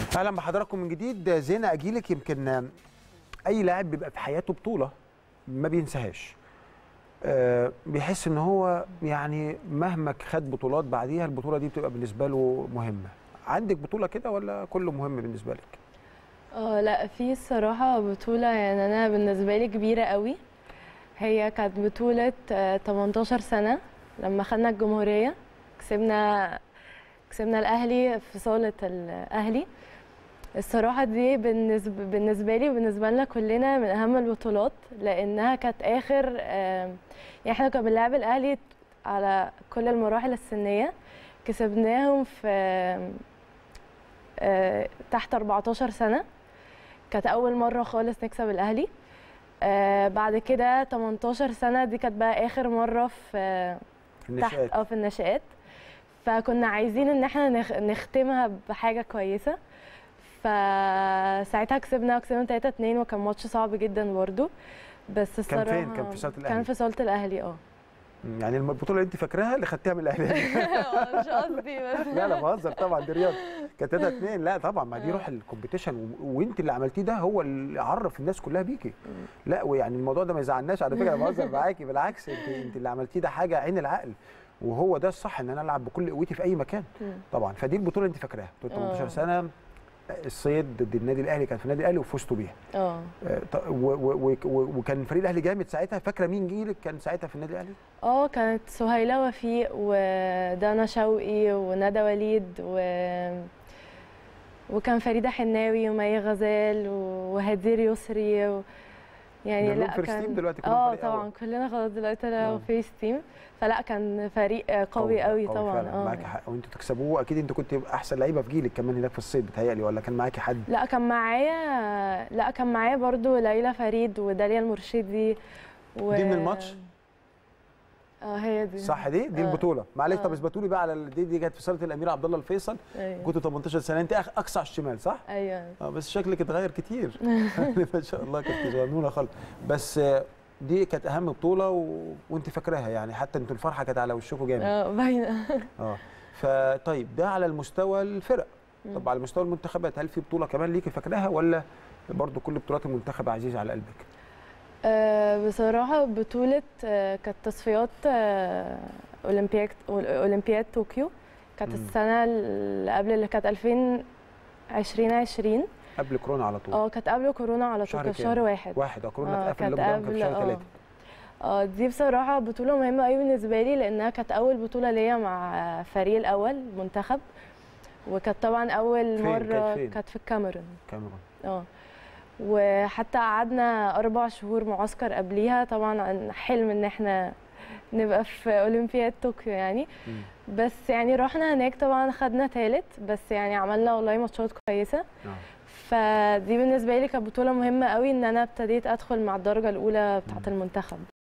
اهلا بحضراتكم من جديد زينة اجيلك يمكن اي لاعب بيبقى في حياته بطوله ما بينساهاش آه، بيحس ان هو يعني مهما خد بطولات بعديها البطوله دي بتبقى بالنسبه له مهمه عندك بطوله كده ولا كله مهم بالنسبه لك اه لا في الصراحة بطولة يعني أنا بالنسبة لي كبيرة قوي هي كانت بطولة آه، 18 سنة لما خدنا الجمهورية كسبنا كسبنا الأهلي في صالة الأهلي الصراحة دي بالنسبة, بالنسبة لي وبالنسبة لنا كلنا من أهم البطولات لأنها كانت آخر آه، يعني احنا كنا بنلعب الأهلي على كل المراحل السنية كسبناهم في آه، تحت 14 سنة كانت أول مرة خالص نكسب الأهلي آه بعد كده 18 سنة دي كانت بقى آخر مرة في في تحت النشآت اه في النشآت فكنا عايزين ان احنا نخ- نختمها بحاجة كويسة فساعتها كسبنا كسبنا 3 2 وكان ماتش صعب جدا برضه بس كان الصراحة فين؟ كان في صالة الأهلي؟ كان في صالة الأهلي اه يعني البطوله اللي انت فاكراها اللي خدتيها من الاهلي مش قصدي بس لا لا بهزر طبعا دي رياضه كانت 3 2 لا طبعا ما دي آه. روح الكومبيتيشن و- وانت اللي عملتيه ده هو اللي عرف الناس كلها بيكي لا ويعني الموضوع ده ما يزعلناش على فكره انا بهزر معاكي بالعكس انت انت اللي عملتيه ده حاجه عين العقل وهو ده الصح ان انا العب بكل قوتي في اي مكان مم. طبعا فدي البطوله اللي انت فاكراها بطوله 18 آه. سنه الصيد ضد النادي الاهلي كان في النادي الاهلي وفزتوا بيها اه آه، ط- و- و- و- وكان فريق الاهلي جامد ساعتها فاكره مين جيلك كان ساعتها في النادي الاهلي اه كانت سهيلة وفيق ودانا شوقي وندى وليد و وكان فريدة حناوي ومي غزال وهدير يسري و... يعني كلهم لا فيرست كان تيم دلوقتي، كلهم اه فريق طبعا أول. كلنا خلاص دلوقتي آه. طلعوا فيرست تيم فلا كان فريق قوي قوي طبعا فعلا. اه معاكي حق وانتوا تكسبوه اكيد انتوا كنت احسن لعيبه في جيلك كمان هناك في الصيد بتهيألي ولا كان معاكي حد لا كان معايا لا كان معايا برضو ليلى فريد وداليا المرشدي و... دي من الماتش؟ اه هي دي صح دي دي آه. البطوله معلش طب آه. اثبتوا لي بقى على ال- دي دي كانت في صاله الامير عبد الله الفيصل ايوه كنت 18 سنه انت أخ- اقصى على الشمال صح ايوه اه بس شكلك اتغير كتير ما شاء الله كنت صغنونه خالص بس آه، دي كانت اهم بطوله و... وانت فاكراها يعني حتى انتوا الفرحه كانت على وشكم جامد اه باينه اه فطيب ده على المستوى الفرق مم. طب على مستوى المنتخبات هل في بطوله كمان ليكي فاكراها ولا برضو كل بطولات المنتخب عزيزه على قلبك آه، بصراحة بطولة آه، كانت تصفيات آه، أولمبياد أولمبياد طوكيو كانت مم. السنة اللي قبل اللي كانت 2020 قبل كورونا على طول اه كانت قبل كورونا على طول شهر كانت كام؟ شهر واحد واحد اه كورونا اه اتقفل كانت اللوك داون كان في قبل شهر اه ثلاثه اه دي بصراحة بطولة مهمة قوي بالنسبة لي لأنها كانت أول بطولة ليا مع فريق الأول منتخب وكانت طبعا أول فين؟ كانت مرة فين؟ كانت في الكاميرون كاميرون اه وحتى قعدنا اربع شهور معسكر قبليها طبعا عن حلم ان احنا نبقى في اولمبياد طوكيو يعني مم. بس يعني رحنا هناك طبعا خدنا تالت بس يعني عملنا والله ماتشات كويسه اه فدي بالنسبه لي كانت بطوله مهمه قوي ان انا ابتديت ادخل مع الدرجه الاولى بتاعه مم. المنتخب